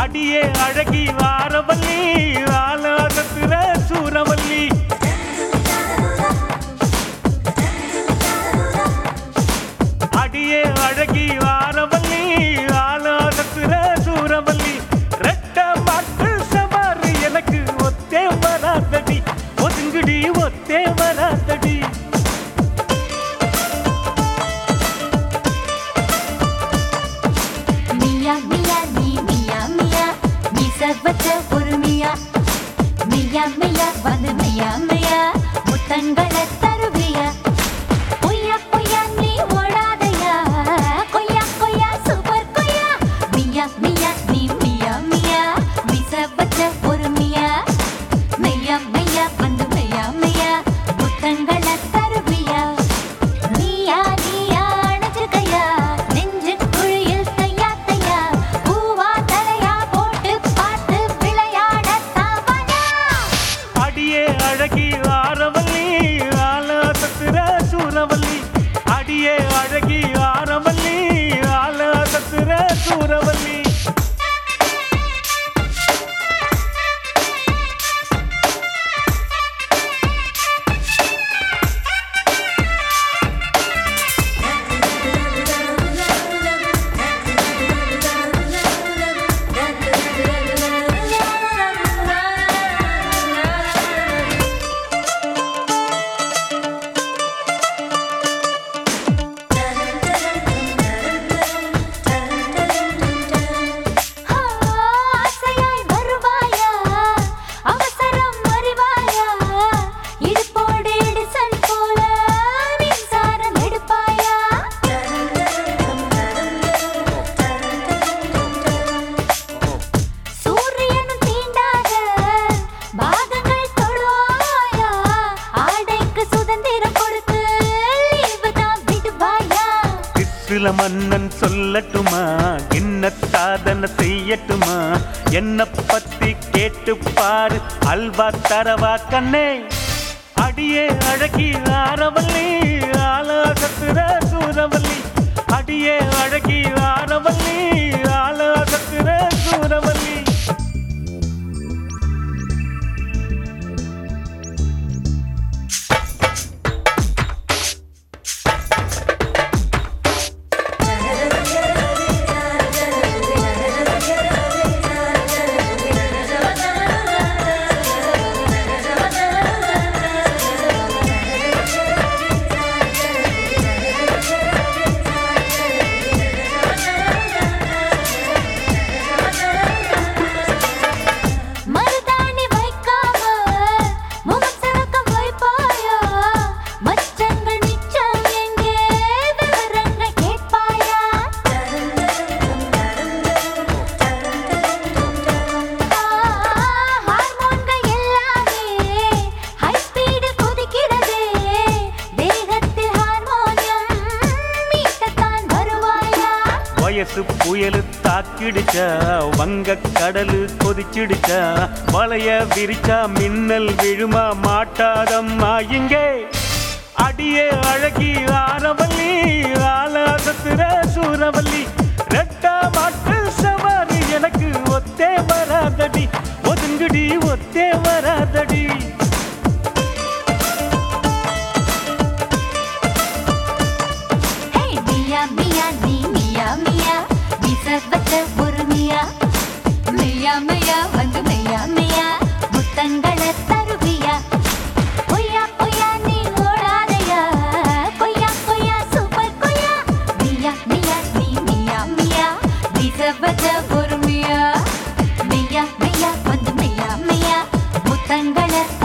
அடியே அழகி வாரவல்லி ஆலாசத்துற சூரவல்லி அடியே அழகி வாரவல்லி ஆலாசத்துற சூரவல்லி ரெட்ட மாட்டு சவாரி எனக்கு ஒத்தே வராதடி ஒதுங்குடி ஒத்தே வராதடி மியா மியா நீ மியா மியா மீச வச்ச ஒரு மியா மியா மியா வந்து மியா மியா முத்தங்களை தருவியா பொய்யா பொய்யா நீ ஓடாதையா கொய்யா கொய்யா சூப்பர் கொய்யா மியா மியா நீ மியா மியா மீச வச்ச ஒரு மியா மெய்யா மெய்யா வந்து மெய்யா மெய்யா முத்தங்களை தருவியா நீயா நீயா அணைச்சுக்கையா நெஞ்சு குழியில் தையா தையா பூவா தலையா போட்டு பார்த்து விளையாட தாவனா அடியே அழகி ஆரவல்லி ஆலாசத்துற சூரவல்லி அடியே அழகி ஆரவல்லி ஆலாசத்துற சூரவல்லி ஆசையாய் வருவாயா அவசரம் அறிவாயா இடுப்போடு இடிசல் போல மின்சாரம் எடுப்பாயா சூரியனும் தீண்டாத பாகங்கள் தொடுவாயா ஆடைக்கு சுதந்திரம் கொடுத்து லீவு தான் விடுவாயா கிஸ்ல மன்னன் சொல்லட்டுமா என்ன சாதனை செய்யட்டுமா என்ன பத்தி கேட்டு பாரு அல்வா தரவா கண்ணே அடியே அழகி ஆரவல்லி ஆலாசத்துற சூரவல்லி அடியே அழகி ஆரவல்லி ஆலாசத்துற சூரவல்லி மருதாணி வைக்காம முகம் சிவக்க வைப்பாயா மச்சங்கள் மிச்சம் எங்கே விவரங்கள் கேட்பாயா ஹார்மோன்கள் எல்லாமே ஹை ஸ்பீடு குதிக்கிறதே தேகத்தில் ஹார்மோனியம் மீட்டத்தான் வருவாயா வயசு புயலு தாக்கிடுச்சா வங்க கடலு கொதிச்சிடுச்சா வளைய விரிச்சா மின்னல் விழுமா மாட்டாதம்மா இங்கே அடியே அழகி ஆரவல்லி ஆலாசத்துற சூரவல்லி ரெட்டா மாட்டு சவாரி எனக்கு ஒத்தே வராதடி ஒதுங்குடி ஒத்தே வராதடி ஹே மியா மியா நீ மியா மியா மீச வச்ச ஒரு மியா மியா மியா வந்து மியா மியா முத்தங்களை தருவியா பொய்யா பொய்யா நீ ஓடாதையா கொய்யா கொய்யா சூப்பர் கொய்யா மியா மியா நீ மியா மியா மீச வச்ச ஒரு மியா மியா மியா வந்து மியா மியா முத்தங்களை